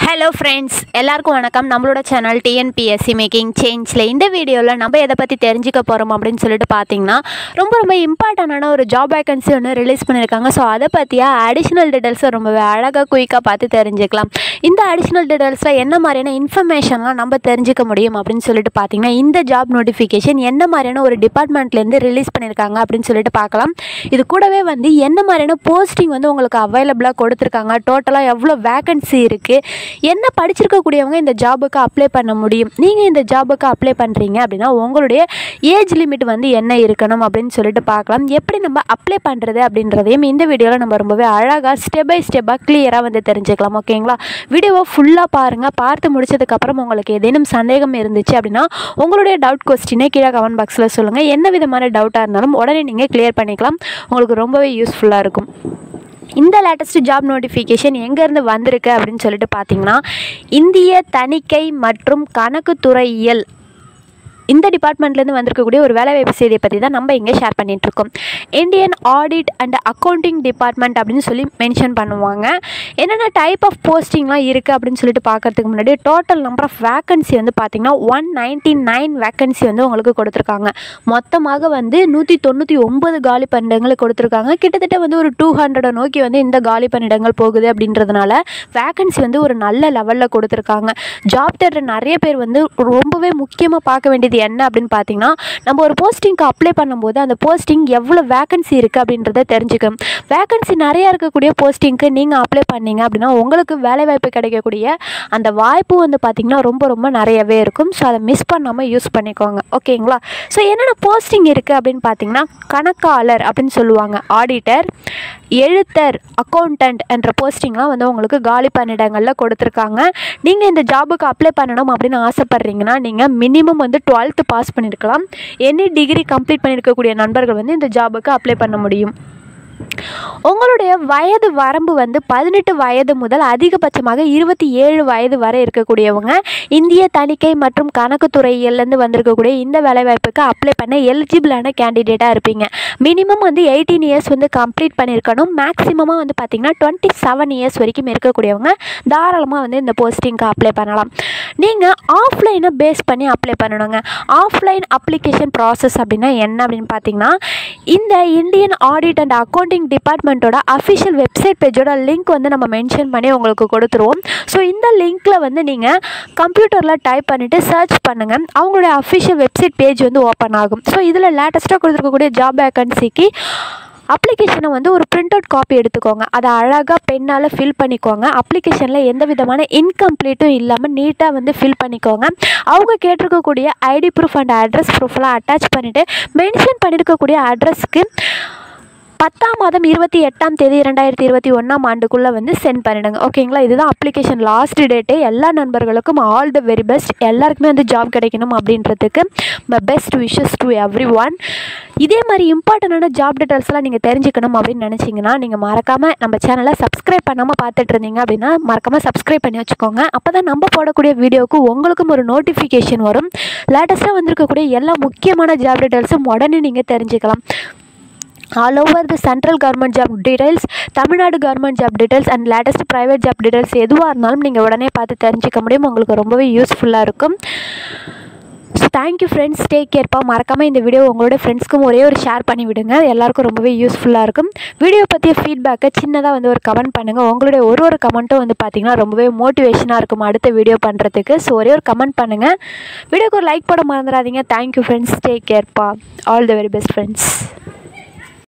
hello friends எல்லாருக்கும் வணக்கம் நம்மளோட சேனல் டிஎன்பிஎஸ்சி மேக்கிங் சேஞ்சில் இந்த வீடியோவில் நம்ம எதை பற்றி தெரிஞ்சுக்க போகிறோம் அப்படின்னு சொல்லிட்டு பார்த்தீங்கன்னா ரொம்ப ரொம்ப இம்பார்ட்டண்டான ஒரு ஜாப் வேகன்சி ஒன்று ரிலீஸ் பண்ணியிருக்காங்க ஸோ அதை பற்றியா அடிஷ்னல் டீட்டெயில்ஸை ரொம்பவே அழகாக குயிக்காக பார்த்து தெரிஞ்சுக்கலாம் இந்த அடிஷ்னல் டீட்டெயில்ஸில் என்ன மாதிரியான இன்ஃபர்மேஷன்லாம் நம்ம தெரிஞ்சுக்க முடியும் அப்படின்னு சொல்லிட்டு பார்த்தீங்கன்னா இந்த ஜாப் நோட்டிஃபிகேஷன் என்ன மாதிரியான ஒரு டிபார்ட்மெண்ட்லேருந்து ரிலீஸ் பண்ணியிருக்காங்க அப்படின்னு சொல்லிட்டு பார்க்கலாம் இது கூடவே வந்து என்ன மாதிரியான போஸ்டிங் வந்து உங்களுக்கு அவைலபிளாக கொடுத்துருக்காங்க டோட்டலாக எவ்வளோ வேகன்சி இருக்குது என்ன படிச்சிருக்கக்கூடியவங்க இந்த ஜாபுக்கு அப்ளை பண்ண முடியும் நீங்கள் இந்த ஜாபுக்கு அப்ளை பண்ணுறீங்க அப்படின்னா உங்களுடைய ஏஜ் லிமிட் வந்து என்ன இருக்கணும் அப்படின்னு சொல்லிட்டு பார்க்கலாம் எப்படி நம்ம அப்ளை பண்ணுறது அப்படின்றதையும் இந்த வீடியோவில் நம்ம ரொம்பவே அழகாக ஸ்டெப் பை ஸ்டெப்பாக கிளியராக வந்து தெரிஞ்சுக்கலாம் ஓகேங்களா வீடியோவை ஃபுல்லாக பாருங்கள் பார்த்து முடிச்சதுக்கப்புறம் உங்களுக்கு ஏதேனும் சந்தேகம் இருந்துச்சு அப்படின்னா உங்களுடைய டவுட் கொஸ்டினை கீழே கமெண்ட் பாக்ஸில் சொல்லுங்கள் என்ன விதமான டவுட்டாக இருந்தாலும் உடனே நீங்கள் கிளியர் பண்ணிக்கலாம் உங்களுக்கு ரொம்பவே யூஸ்ஃபுல்லாக இருக்கும் இந்த லேட்டஸ்ட் ஜாப் நோட்டிஃபிகேஷன் எங்கேருந்து வந்திருக்கு அப்படின்னு சொல்லிட்டு பார்த்தீங்கன்னா இந்திய தணிக்கை மற்றும் கணக்குத்துறையியல் இந்த டிபார்ட்மெண்ட்லேருந்து வந்திருக்கக்கூடிய ஒரு வேலைவாய்ப்பு செய்தியை பற்றி தான் நம்ம இங்கே ஷேர் பண்ணிகிட்ருக்கோம் Indian audit and accounting department அப்படின்னு சொல்லி மென்ஷன் பண்ணுவாங்க என்னென்ன டைப் ஆஃப் போஸ்டிங்லாம் இருக்குது அப்படின்னு சொல்லிட்டு பார்க்கறதுக்கு முன்னாடி டோட்டல் நம்பர் ஆஃப் வேக்கன்சி வந்து பார்த்திங்கன்னா ஒன் நைன்ட்டி நைன் வேக்கன்சி வந்து உங்களுக்கு கொடுத்துருக்காங்க மொத்தமாக வந்து நூற்றி தொண்ணூற்றி ஒம்பது காலி பணியிடங்கள் கொடுத்துருக்காங்க கிட்டத்தட்ட வந்து ஒரு டூ ஹண்ட்ரடை நோக்கி வந்து இந்த காலி பணியிடங்கள் போகுது அப்படின்றதுனால வேக்கன்சி வந்து ஒரு நல்ல லெவலில் கொடுத்துருக்காங்க ஜாப் தேடுற நிறைய பேர் வந்து ரொம்பவே முக்கியமாக பார்க்க வேண்டியது என்ன அப்படின்னு பார்த்தீங்கன்னா நம்ம ஒரு போஸ்டிங்க்கு அப்ளை பண்ணும்போது அந்த போஸ்டிங் எவ்வளோ வேக்கன்சி இருக்குது அப்படின்றத தெரிஞ்சுக்கணும் வேக்கன்சி நிறையா இருக்கக்கூடிய போஸ்டிங்க்கு நீங்கள் அப்ளை பண்ணீங்க அப்படின்னா உங்களுக்கு வேலைவாய்ப்பு கிடைக்கக்கூடிய அந்த வாய்ப்பு வந்து பார்த்திங்கன்னா ரொம்ப ரொம்ப நிறையவே இருக்கும் ஸோ அதை மிஸ் பண்ணாமல் யூஸ் பண்ணிக்கோங்க ஓகேங்களா ஸோ என்னென்ன போஸ்டிங் இருக்குது அப்படின்னு பார்த்தீங்கன்னா கணக்காளர் அப்படின்னு சொல்லுவாங்க ஆடிட்டர் எழுத்தர் அக்கௌண்டன்ட் என்ற போஸ்டிங்லாம் வந்து உங்களுக்கு காலி பணியிடங்களில் கொடுத்துருக்காங்க நீங்கள் இந்த ஜாபுக்கு அப்ளை பண்ணணும் அப்படின்னு ஆசைப்பட்றீங்கன்னா நீங்கள் மினிமம் வந்து டுவெல்த்து பாஸ் பண்ணியிருக்கலாம் எனி டிகிரி கம்ப்ளீட் பண்ணியிருக்கக்கூடிய நண்பர்கள் வந்து இந்த ஜாபுக்கு அப்ளை பண்ண முடியும் உங்களுடைய வயது வரம்பு வந்து பதினெட்டு வயது முதல் அதிகபட்சமாக இருபத்தி ஏழு வயது வரை இருக்கக்கூடியவங்க இந்திய தணிக்கை மற்றும் கணக்குத்துறையிலேருந்து வந்திருக்கக்கூடிய இந்த வேலைவாய்ப்புக்கு அப்ளை பண்ண எலிஜிபிளான கேண்டிடேட்டாக இருப்பீங்க மினிமம் வந்து எயிட்டீன் இயர்ஸ் வந்து கம்ப்ளீட் பண்ணியிருக்கணும் மேக்ஸிமமாக வந்து பார்த்திங்கன்னா டுவெண்ட்டி செவன் இயர்ஸ் வரைக்கும் இருக்கக்கூடியவங்க தாராளமாக வந்து இந்த போஸ்டிங்க்கு அப்ளை பண்ணலாம் நீங்கள் ஆஃப்லைனை பேஸ் பண்ணி அப்ளை பண்ணணுங்க ஆஃப்லைன் அப்ளிகேஷன் ப்ராசஸ் அப்படின்னா என்ன அப்படின்னு பார்த்தீங்கன்னா இந்த இந்தியன் ஆடிட் அண்ட் அக்கௌண்டிங் டிபார்ட்மெண்ட்டோட அஃபிஷியல் வெப்சைட் பேஜோட லிங்க் வந்து நம்ம மென்ஷன் பண்ணி உங்களுக்கு கொடுத்துருவோம் ஸோ இந்த லிங்க்கில் வந்து நீங்கள் கம்ப்யூட்டரில் டைப் பண்ணிவிட்டு சர்ச் பண்ணுங்கள் அவங்களுடைய அஃபிஷியல் வெப்சைட் பேஜ் வந்து ஓப்பன் ஆகும் ஸோ இதில் லேட்டஸ்ட்டாக கொடுத்துருக்கக்கூடிய ஜாப் வேக்கன்சிக்கு அப்ளிகேஷனை வந்து ஒரு பிரிண்ட் அவுட் காப்பி எடுத்துக்கோங்க அதை அழகாக பெண்ணால் ஃபில் பண்ணிக்கோங்க அப்ளிகேஷனில் எந்த விதமான இன்கம்ப்ளீட்டும் இல்லாமல் நீட்டாக வந்து ஃபில் பண்ணிக்கோங்க அவங்க கேட்டிருக்கக்கூடிய ஐடி ப்ரூஃப் அண்ட் அட்ரஸ் ப்ரூஃப்லாம் அட்டாச் பண்ணிவிட்டு மென்ஷன் பண்ணியிருக்கக்கூடிய அட்ரஸ்க்கு பத்தாம் மாதம் இருபத்தி எட்டாம் தேதி இரண்டாயிரத்தி இருபத்தி ஒன்றாம் ஆண்டுக்குள்ளே வந்து சென்ட் பண்ணிடுங்க ஓகேங்களா இதுதான் அப்ளிகேஷன் லாஸ்ட் டேட்டு எல்லா நண்பர்களுக்கும் ஆல் த வெரி பெஸ்ட் எல்லாருக்குமே வந்து ஜாப் கிடைக்கணும் அப்படின்றதுக்கு best wishes to everyone இதே மாதிரி இம்பார்ட்டண்டான ஜாப் டீட்டெயில்ஸ்லாம் நீங்கள் தெரிஞ்சுக்கணும் அப்படின்னு நினச்சிங்கன்னா நீங்கள் மறக்காமல் நம்ம சேனலை சப்ஸ்கிரைப் பண்ணாமல் பார்த்துட்டு இருந்தீங்க அப்படின்னா மறக்காமல் சப்ஸ்கிரைப் பண்ணி வச்சுக்கோங்க அப்போ தான் நம்ம போடக்கூடிய வீடியோவுக்கு உங்களுக்கும் ஒரு நோட்டிஃபிகேஷன் வரும் லேட்டஸ்ட்டாக வந்திருக்கக்கூடிய எல்லா முக்கியமான ஜாப் டீட்டெயில்ஸும் உடனே நீங்கள் தெரிஞ்சுக்கலாம் all over the central government job details Tamil Nadu government job details and latest private job details எதுவாக இருந்தாலும் நீங்கள் உடனே பார்த்து தெரிஞ்சுக்க முடியும் உங்களுக்கு ரொம்பவே யூஸ்ஃபுல்லாக இருக்கும் ஸோ தேங்க்யூ ஃப்ரெண்ட்ஸ் டேக் கேர்ப்பா மறக்காமல் இந்த வீடியோ உங்களோட ஃப்ரெண்ட்ஸ்க்கும் ஒரே ஒரு ஷேர் பண்ணி விடுங்க எல்லாருக்கும் ரொம்பவே யூஸ்ஃபுல்லாக இருக்கும் வீடியோ பற்றிய ஃபீட்பேக்கை சின்னதாக வந்து ஒரு கமெண்ட் பண்ணுங்கள் உங்களுடைய ஒரு ஒரு கமெண்ட்டும் வந்து பார்த்திங்கன்னா ரொம்பவே மோட்டிவேஷனாக இருக்கும் அடுத்த வீடியோ பண்ணுறதுக்கு ஸோ ஒரே ஒரு கமெண்ட் பண்ணுங்கள் வீடியோக்கு ஒரு லைக் போட மறந்துடாதீங்க தேங்க்யூ ஃப்ரெண்ட்ஸ் டேக் கேர்ப்பா all the very best friends